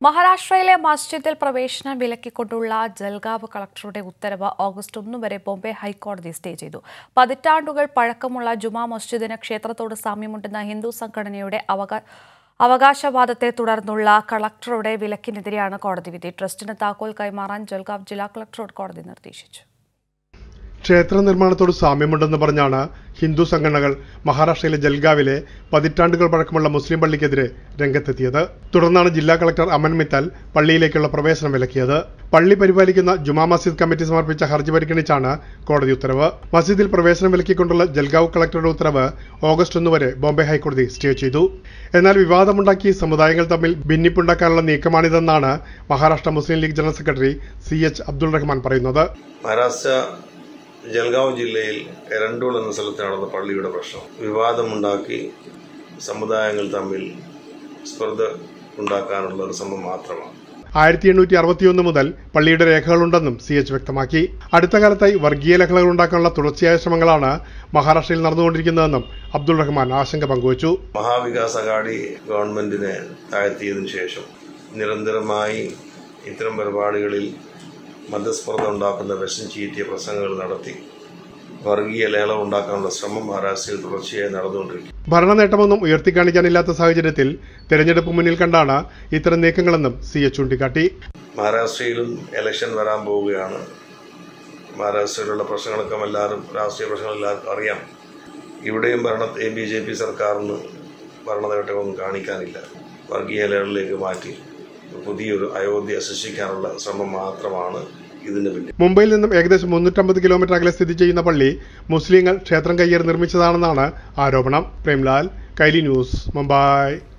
മഹാരാഷ്ട്രയിലെ മസ്ജിദിൽ പ്രവേശനം വിലക്കിക്കൊണ്ടുള്ള ജൽഗാവ് കളക്ടറുടെ ഉത്തരവ് ഓഗസ്റ്റ് ഒന്ന് വരെ ബോംബെ ഹൈക്കോടതി സ്റ്റേ ചെയ്തു പതിറ്റാണ്ടുകൾ പഴക്കമുള്ള ജുമാ മസ്ജിദിന് ക്ഷേത്രത്തോട് സാമ്യമുണ്ടെന്ന ഹിന്ദു സംഘടനയുടെ അവകാ അവകാശവാദത്തെ തുടർന്നുള്ള കളക്ടറുടെ വിലക്കിനെതിരെയാണ് കോടതി വിധി ട്രസ്റ്റിന് താക്കോൽ കൈമാറാൻ ജൽഗാവ് ജില്ലാ കളക്ടറോട് കോടതി നിർദ്ദേശിച്ചു ക്ഷേത്ര നിർമ്മാണത്തോട് സാമ്യമുണ്ടെന്ന് പറഞ്ഞാണ് ഹിന്ദു സംഘടനകൾ മഹാരാഷ്ട്രയിലെ ജൽഗാവിലെ പതിറ്റാണ്ടുകൾ പഴക്കമുള്ള മുസ്ലിം പള്ളിക്കെതിരെ രംഗത്തെത്തിയത് തുടർന്നാണ് ജില്ലാ കളക്ടർ അമൻ മിത്തൽ പള്ളിയിലേക്കുള്ള പ്രവേശനം വിലക്കിയത് പള്ളി പരിപാലിക്കുന്ന ജുമാ മസ്ജിദ് കമ്മിറ്റി സമർപ്പിച്ച ഹർജി പരിഗണിച്ചാണ് കോടതി ഉത്തരവ് മസ്ജിദിൽ പ്രവേശനം വിലക്കിക്കൊണ്ടുള്ള ജൽഗാവ് കളക്ടറുടെ ഉത്തരവ് ഓഗസ്റ്റ് ഒന്ന് വരെ ബോംബെ ഹൈക്കോടതി സ്റ്റേ ചെയ്തു എന്നാൽ വിവാദമുണ്ടാക്കി സമുദായങ്ങൾ തമ്മിൽ ഭിന്നിപ്പുണ്ടാക്കാനുള്ള നീക്കമാണിതെന്നാണ് Maharashtra Muslim League general secretary C H Abdul Rahman പറയുന്നത് മഹാരാഷ്ട്ര ജൽഗാവ് ജില്ലയിൽ എരണ്ടൂൾ എന്ന സ്ഥലത്ത് നടന്ന പള്ളിയുടെ പ്രശ്നം വിവാദമുണ്ടാക്കി സമുദായങ്ങൾ തമ്മിൽ സ്പർദ്ധ ഉണ്ടാക്കാനുള്ള ഒരു ശ്രമം മാത്രമാണ് ആയിരത്തി എണ്ണൂറ്റി അറുപത്തിയൊന്ന് മുതൽ പള്ളിയുടെ രേഖകളുണ്ടെന്നും സി എച്ച് വ്യക്തമാക്കി അടുത്ത കാലത്തായി വർഗീയ ലഹളകൾ ഉണ്ടാക്കാനുള്ള തുടർച്ചയായ ശ്രമങ്ങളാണ് മഹാരാഷ്ട്രയിൽ നടന്നുകൊണ്ടിരിക്കുന്നതെന്നും അബ്ദുൾ റഹ്മാൻ ആശങ്ക പങ്കുവച്ചു മഹാവികാസ് അഘാടി ഗവൺമെന്റിനെ താഴ്ത്തിയതിനു ശേഷം നിരന്തരമായി ഇത്തരം പരിപാടികളിൽ മതസ്പർദ്ധ ഉണ്ടാക്കുന്ന വിഷം ചീറ്റിയ പ്രസംഗങ്ങൾ നടത്തി വർഗീയ ലേലം ഉണ്ടാക്കാനുള്ള ശ്രമം മഹാരാഷ്ട്രയിൽ തുടർച്ചയായി നടന്നുകൊണ്ടിരിക്കും ഭരണ നേട്ടമൊന്നും ഉയർത്തിക്കാണിക്കാനില്ലാത്ത സാഹചര്യത്തിൽ തെരഞ്ഞെടുപ്പ് മുന്നിൽ കണ്ടാണ് ഇത്തരം നീക്കങ്ങളെന്നും സി എച്ച് ചൂണ്ടിക്കാട്ടി മഹാരാഷ്ട്രയിലും ഇലക്ഷൻ വരാൻ പോവുകയാണ് മഹാരാഷ്ട്രയിലുള്ള പ്രശ്നങ്ങളൊക്കെ എല്ലാവരും രാഷ്ട്രീയ പ്രശ്നങ്ങൾ എല്ലാവർക്കും അറിയാം ഇവിടെയും ഭരണ ബി ജെ പി സർക്കാരിന് ഭരണ നേട്ടമൊന്നും കാണിക്കാനില്ല വർഗീയ ലേലറിലേക്ക് മാറ്റി പുതിയൊരു അയോധ്യ സൃഷ്ടിക്കാനുള്ള ശ്രമം മാത്രമാണ് ഇതിന് പിന്നിൽ മുംബൈയിൽ നിന്നും ഏകദേശം മുന്നൂറ്റമ്പത് കിലോമീറ്റർ അകലെ സ്ഥിതി ചെയ്യുന്ന പള്ളി മുസ്ലിങ്ങൾ ക്ഷേത്രം കയ്യേറി നിർമ്മിച്ചതാണെന്നാണ് ആരോപണം പ്രേംലാൽ കൈലി ന്യൂസ് മുംബൈ